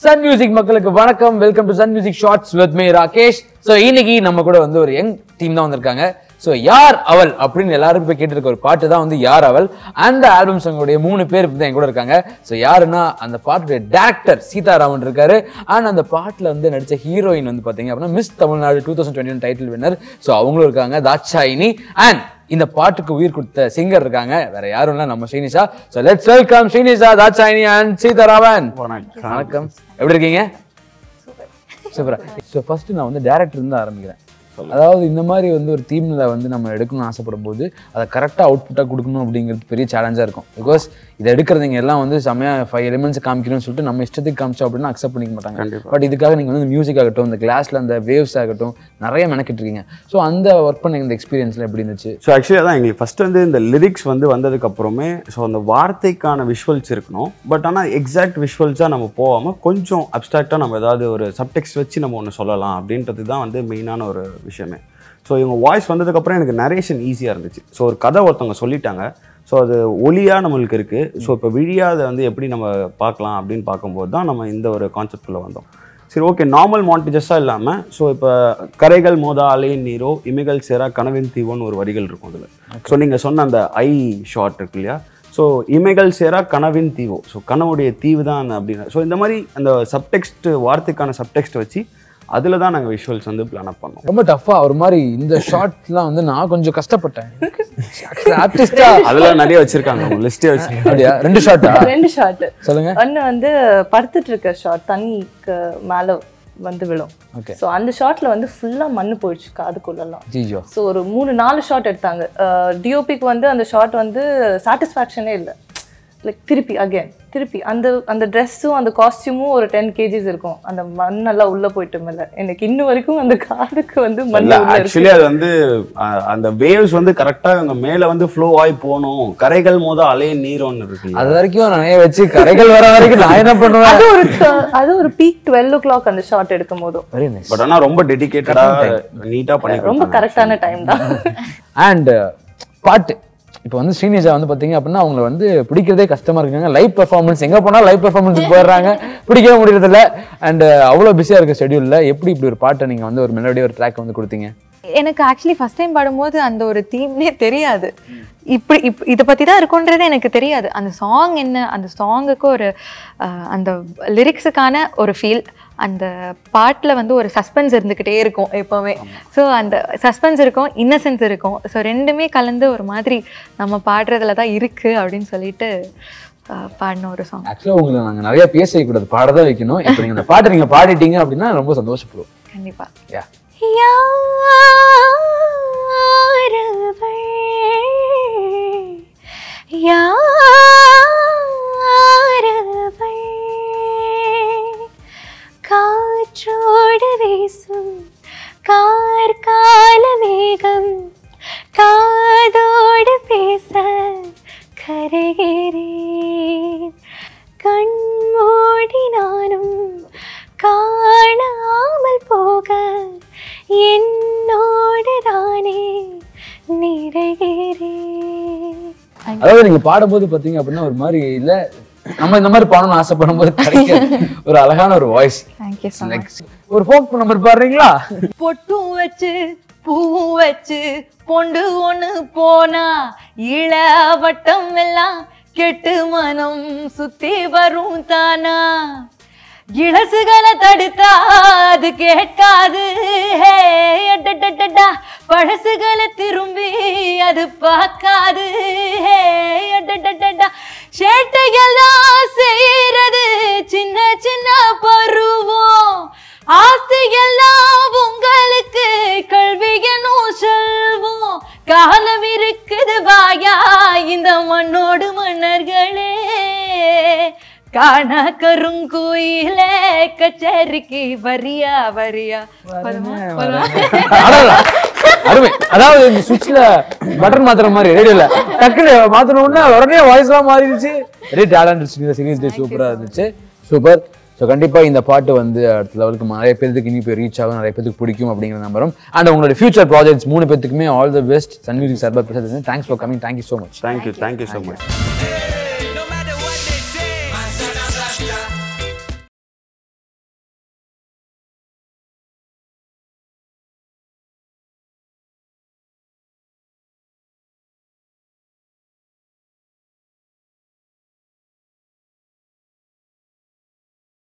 Sun Music மக்களுக்கு வணக்கம் welcome to Sun Music shorts with me Rakesh so இன்னைக்கு நம்ம கூட வந்து ஒரு யங் டீம் தான் வந்திருக்காங்க ஸோ யார் அவள் அப்படின்னு எல்லாரும் போய் கேட்டிருக்க ஒரு பாட்டு தான் வந்து யார் அவள் அந்த ஆல்பம் சாங்கோடைய மூணு பேர் தான் என் கூட இருக்காங்க ஸோ யாருன்னா அந்த பாட்டுடைய டேரக்டர் சீதாராமன் இருக்காரு அண்ட் அந்த பாட்டில் வந்து நடிச்ச ஹீரோயின் வந்து பார்த்தீங்க அப்படின்னா miss Tamil Nadu two thousand twenty title winner so அவங்களும் இருக்காங்க தாட்சாயினி அண்ட் இந்த பாட்டுக்கு உயிர் கொடுத்த சிங்கர் இருக்காங்க வேற யாரும் இல்ல நம்ம Srinisha so let's welcome Srinisha Dakshayini and Seetharaman வணக்கம் எப்படி இருக்கீங்க சூப்பரா ஸோ ஃபர்ஸ்ட் நான் வந்து டேரக்டர் இருந்து ஆரம்பிக்கிறேன் அதாவது இந்த மாதிரி வந்து ஒரு தீம்ல வந்து நம்ம எடுக்கணும்னு ஆசைப்படும் போது அதை கரெக்டாக அவுட்புட்டாக கொடுக்கணும் அப்படிங்கிறது பெரிய சேலஞ்சாக இருக்கும் பிகாஸ் இதை எடுக்கிறவங்க எல்லாம் வந்து செம்மையா ஃபைவ் எலிமெண்ட்ஸ் காமிக்கணும்னு சொல்லிட்டு நம்ம இஷ்டத்துக்கு காமிச்சோம் அப்படின்னா அக்செப்ட் பண்ணிக்க மாட்டாங்க பட் இதுக்காக நீங்கள் வந்து மியூசிக் ஆகட்டும் இந்த கிளாஸ்ல அந்த வேவ்ஸ் ஆகட்டும் நிறைய மெனக்கிட்டு இருக்கீங்க ஸோ அந்த ஒர்க் பண்ண இந்த எக்ஸ்பீரியன்ஸ்ல எப்படி இருந்துச்சு ஸோ ஆக்சுவலி அதான் எங்களுக்கு ஃபஸ்ட்டு வந்து இந்த லிரிக்ஸ் வந்து வந்ததுக்கு அப்புறமே ஸோ அந்த வார்த்தைக்கான விஷுவல்ஸ் இருக்கணும் பட் ஆனால் எக்ஸாக்ட் விஷுவல்ஸாக நம்ம போகாமல் கொஞ்சம் அப்டாக்டாக நம்ம ஏதாவது ஒரு சப்டெக்ஸ்ட் வச்சு நம்ம ஒன்று சொல்லலாம் அப்படின்றது தான் வந்து மெயினான ஒரு விஷயமே ஸோ இவங்க வாய்ஸ் வந்ததுக்கப்புறம் எனக்கு நரேஷன் ஈஸியாக இருந்துச்சு ஸோ ஒரு கதை ஒருத்தவங்க சொல்லிட்டாங்க ஸோ அது ஒலியாக நம்மளுக்கு இருக்குது ஸோ இப்போ விழியாத வந்து எப்படி நம்ம பார்க்கலாம் அப்படின்னு பார்க்கும்போது தான் நம்ம இந்த ஒரு கான்செப்ட்குள்ளே வந்தோம் சரி ஓகே நார்மல் மாண்டேஜஸாக இல்லாமல் ஸோ இப்போ கரைகள் மோதா அலையின் நீரோ இமைகள் சேரா கனவின் தீவோன்னு ஒரு வரிகள் இருக்கும் அதில் ஸோ நீங்கள் சொன்ன அந்த ஐ ஷார்ட் இருக்கு இல்லையா ஸோ இமைகள் சேரா கனவின் தீவோ ஸோ கனவுடைய தீவு தான் அப்படின்னு ஸோ இந்த மாதிரி அந்த சப்டெக்ஸ்ட் வார்த்தைக்கான சப்டெக்ஸ்ட் வச்சு அதில் தான் நாங்கள் விஷுவல்ஸ் வந்து பிளான் அப் பண்ணோம் ரொம்ப டஃப்பா ஒரு மாதிரி இந்த ஷார்ட்லாம் வந்து நான் கொஞ்சம் கஷ்டப்பட்டேன் ஆர்டிஸ்டா அதெல்லாம் நிறைய வச்சுருக்காங்க லிஸ்ட்டே வச்சு அப்படியா ரெண்டு ஷார்ட்டா ரெண்டு ஷாட் சொல்லுங்க ஒன்னு வந்து படுத்துட்டு இருக்க ஷாட் தண்ணிக்கு மேல வந்து விழும் Okay. ஸோ அந்த ஷாட்ல வந்து ஃபுல்லா மண்ணு போயிடுச்சு காதுக்குள்ளெல்லாம் ஜிஜோ ஸோ ஒரு மூணு நாலு ஷாட் எடுத்தாங்க டிஓபிக்கு வந்து அந்த ஷாட் வந்து சாட்டிஸ்ஃபேக்ஷனே இல்லை லைக் திருப்பி அகைன் திருப்பி அந்த அந்த ட்ரெஸ்ஸும் அந்த காஸ்டியூமும் ஒரு டென் கேஜிஸ் இருக்கும் அந்த மண்ணெல்லாம் உள்ள போயிட்டு மேல எனக்கு இன்ன வரைக்கும் அந்த காதுக்கு வந்து மண் இல்ல உள்ள இருக்கு ஆக்சுவலி அது வந்து அஹ், அந்த வேவ்ஸ் வந்து கரெக்டா இவங்க மேல வந்து ஃப்ளோ ஆகி போகணும் கரைகள் மோத அலைய நீரோன்னு இருக்கு அது வரைக்கும் நிறைய வச்சு கரைகள் வர வரைக்கும் நான் என்ன பண்ணுவேன் அது ஒரு ட- அது ஒரு பீக் டுவெல் ஓ கிளாக் அந்த ஷாட் எடுக்கும் போதும் வெரி நைஸ் பட் ஆனா ரொம்ப டெடிகேட்டடா நீட்டா பண்ணி ரொம்ப கரெக்டான டைம் தான் அண்ட் பாட்டு இப்போ வந்து ஸ்ரீனிஷா வந்து பாத்தீங்க அப்படின்னா அவங்களை வந்து பிடிக்கிறதே கஷ்டமா இருக்காங்க லைவ் பெர்ஃபார்மன்ஸ் எங்க போனா லைவ் பெர்ஃபார்மன்ஸ் போயிடுறாங்க பிடிக்கவே முடியறதில்ல அண்ட் அவ்வளோ பிஸியா இருக்க ஷெட்யூல்ல எப்படி இப்படி ஒரு பாட்டை நீங்க வந்து ஒரு மெலடி ஒரு ட்ராக் வந்து கொடுத்தீங்க எனக்கு ஆக்சுவலி ஃபர்ஸ்ட் டைம் பாடும்போது அந்த ஒரு தீம்னே தெரியாது இப்படி இப் இதை பற்றி தான் இருக்குன்றது எனக்கு தெரியாது அந்த சாங் என்ன அந்த சாங்குக்கு ஒரு அஹ், அந்த லிரிக்ஸுக்கான ஒரு ஃபீல் அந்த பாட்டில் வந்து ஒரு சஸ்பென்ஸ் இருந்துக்கிட்டே இருக்கும் எப்போவுமே ஸோ அந்த சஸ்பென்ஸ் இருக்கும் இன்னசென்ஸ் இருக்கும் ஸோ ரெண்டுமே கலந்து ஒரு மாதிரி நம்ம பாடுறதுல தான் இருக்குது அப்படின்னு சொல்லிட்டு அஹ், பாடின ஒரு சாங் ஆக்சுவலாக உங்களை நாங்க நிறைய பேச வைக்கூடாது பாடதான் வைக்கணும் இப்போ நீங்க அந்த பாட்டை நீங்க பாடிட்டீங்க அப்படின்னா ரொம்ப சந்தோஷப்படுவோம் கண்டிப்பாக யா காற்றோடு வீசும் கார் கால வேகம் காதோடு பேச கரைகிறேன் கண்மூடி நானும் காணாமல் போக என்னோடு தானே நிறைகிறேன் அதாவது நீங்க பாடும்போது பாத்தீங்க அப்படின்னா ஒரு மாதிரி இல்ல நம்ம இந்த மாதிரி பாடணும்னு ஆசைப்படும் போது கிடைக்க ஒரு அழகான ஒரு வாய்ஸ் தேங்க்யூ ஸோ மச் ஒரு ஃபோக் நம்பர் பாடுறீங்களா பொட்டும் வச்சு பூவும் வச்சு பொண்டு ஒண்ணு போனா இளவட்டம் எல்லாம் கெட்டு மனம் சுத்தி வரும் தானா இளசுகளை தடுத்தா அது கேட்காது ஹே, அடடடடா. பழசுகளை திரும்பி அது பார்க்காது ஹே, அடடடடா. சேட்டையெல்லாம் செய்யறது சின்ன சின்ன பருவம் ஆசையெல்லாம் உங்களுக்கு கல்வியனும் செல்வம் காலம் இருக்குது வாயா இந்த மண்ணோடு மன்னர்களே காண கருங்குயிலே கச்சேரிக்கு வரியா வரியா வருமா? வருமா? அடடா. அருமை அதாவது இந்த சுவிட்ச்ல பட்டன் மாத்துற மாதிரி ரேடியோல டக்குனு மாத்தின உடனே உடனே வாய்ஸ் எல்லாம் மாறிடுச்சு வெரி டேலண்ட் சீரியஸ் டே சூப்பரா இருந்துச்சு சூப்பர் ஸோ கண்டிப்பா இந்த பாட்டு வந்து அடுத்த லெவலுக்கு நிறைய பேருக்கு இனி போய் ரீச் ஆகும் நிறைய பேருக்கு பிடிக்கும் அப்படிங்கிற நம்பரும் அண்ட் உங்களோட ஃபியூச்சர் ப்ராஜெக்ட்ஸ் மூணு பேத்துக்குமே all the best Sun Music சார்பாக பேசுறது thanks for coming thank you so much thank you thank you so much